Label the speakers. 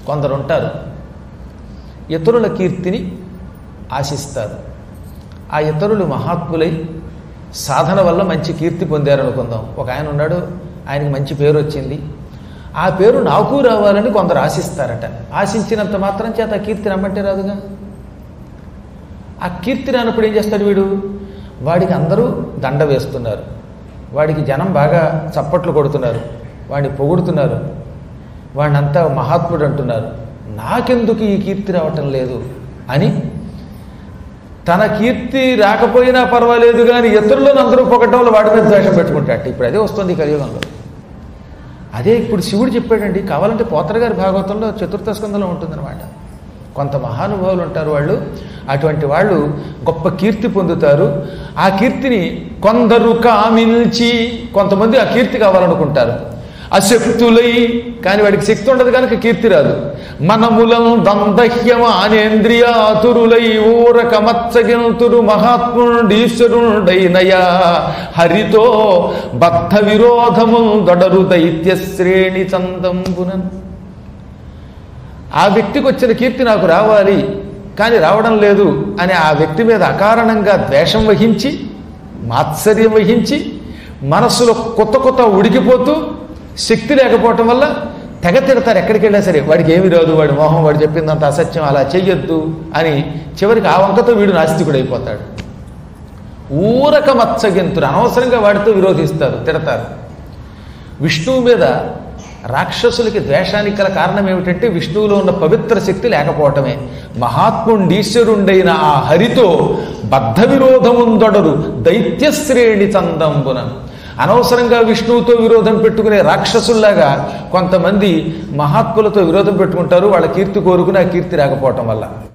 Speaker 1: కొందరు ఉంటారు ఇతరుల కీర్తిని ఆశిస్తారు ఆ ఇతరులు మహాత్ములై సాధన వల్ల మంచి కీర్తి పొందారనుకుందాం ఒక ఆయన ఉన్నాడు ఆయనకి మంచి పేరు వచ్చింది ఆ పేరు నాకు రావాలని కొందరు ఆశిస్తారట ఆశించినంత మాత్రం చేత ఆ కీర్తి రమ్మంటే రాదుగా ఆ కీర్తి రానప్పుడు ఏం చేస్తాడు వీడు వాడికి అందరూ దండ వేస్తున్నారు వాడికి జనం బాగా చప్పట్లు కొడుతున్నారు వాడిని పొగుడుతున్నారు వాడిని అంతా మహాత్ముడు అంటున్నారు నాకెందుకు ఈ కీర్తి రావటం లేదు అని తన కీర్తి రాకపోయినా పర్వాలేదు కానీ ఇతరులను అందరూ పొగటం వల్ల వాడి మీద ద్వేషం పెట్టుకుంటాడు ఇప్పుడు అదే వస్తుంది ఈ కలియుగంలో అదే ఇప్పుడు శివుడు చెప్పాడండి కావాలంటే పోతర గారి భాగవతంలో చతుర్థ స్కందంలో ఉంటుందన్నమాట కొంత మహానుభావులు ఉంటారు వాళ్ళు అటువంటి వాళ్ళు గొప్ప కీర్తి పొందుతారు ఆ కీర్తిని కొందరు కామిల్చి కొంతమంది ఆ కీర్తి కావాలనుకుంటారు అశక్తులై కానీ వాడికి శక్తి ఉండదు కనుక కీర్తి రాదు మనములం దందహ్యమ అనేంద్రియాతురులై ఊరక మత్సగింతురు మహాత్ముడీశ్వరుడైనయా హరితో బద్ధ విరోధము దొడరు దైత్య శ్రేణి చందంబునన్ ఆ వ్యక్తికి వచ్చిన కీర్తి నాకు రావాలి కానీ రావడం లేదు అని ఆ వ్యక్తి మీద అకారణంగా ద్వేషం వహించి మాత్సర్యం వహించి మనస్సులో కొత్త కొత్త ఉడికిపోతూ శక్తి లేకపోవటం వల్ల తెగ తిడతారు ఎక్కడికి వెళ్ళా సరే వాడికి ఏమి రాదు వాడి మోహం వాడు చెప్పిందంత అసత్యం అలా చెయ్యొద్దు అని చివరికి ఆ వంకతో వీడు నాస్తికుడు అయిపోతాడు ఊరక మత్సగింతుడు అనవసరంగా వాడితో విరోధిస్తారు తిడతారు విష్ణువు మీద రాక్షసులకి ద్వేషానికి గల కారణం ఏమిటంటే విష్ణువులో ఉన్న పవిత్ర శక్తి లేకపోవటమే మహాత్ముండీశ్వరుండైన ఆ హరితో బద్ధ విరోధముందొడరు దైత్యశ్రేణి చందంబునను అనవసరంగా విష్ణువుతో విరోధం పెట్టుకునే రాక్షసుల్లాగా కొంతమంది మహాత్ములతో విరోధం పెట్టుకుంటారు వాళ్ళ కీర్తి కోరుకుని ఆ కీర్తి రాకపోవటం వల్ల